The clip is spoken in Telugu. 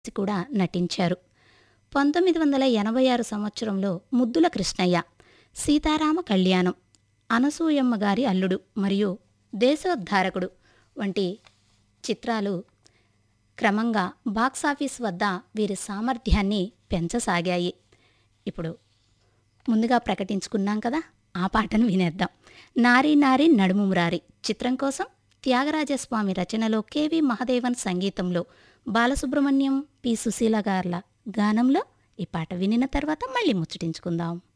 కూడా నటించారు పంతొమ్మిది వందల ఎనభై ఆరు సంవత్సరంలో ముద్దుల కృష్ణయ్య సీతారామ కళ్యాణం అనసూయమ్మ గారి అల్లుడు మరియు దేశోద్ధారకుడు వంటి చిత్రాలు క్రమంగా బాక్సాఫీస్ వద్ద వీరి సామర్థ్యాన్ని పెంచసాగాయి ఇప్పుడు ముందుగా ప్రకటించుకున్నాం కదా ఆ పాటను వినేద్దాం నారీ నారీ నడుము మురారి చిత్రం కోసం త్యాగరాజస్వామి రచనలో కెవి మహదేవన్ సంగీతంలో బాలసుబ్రహ్మణ్యం పి సుశీల గార్ల గానంలో ఈ పాట వినిన తర్వాత మళ్ళీ ముచ్చటించుకుందాం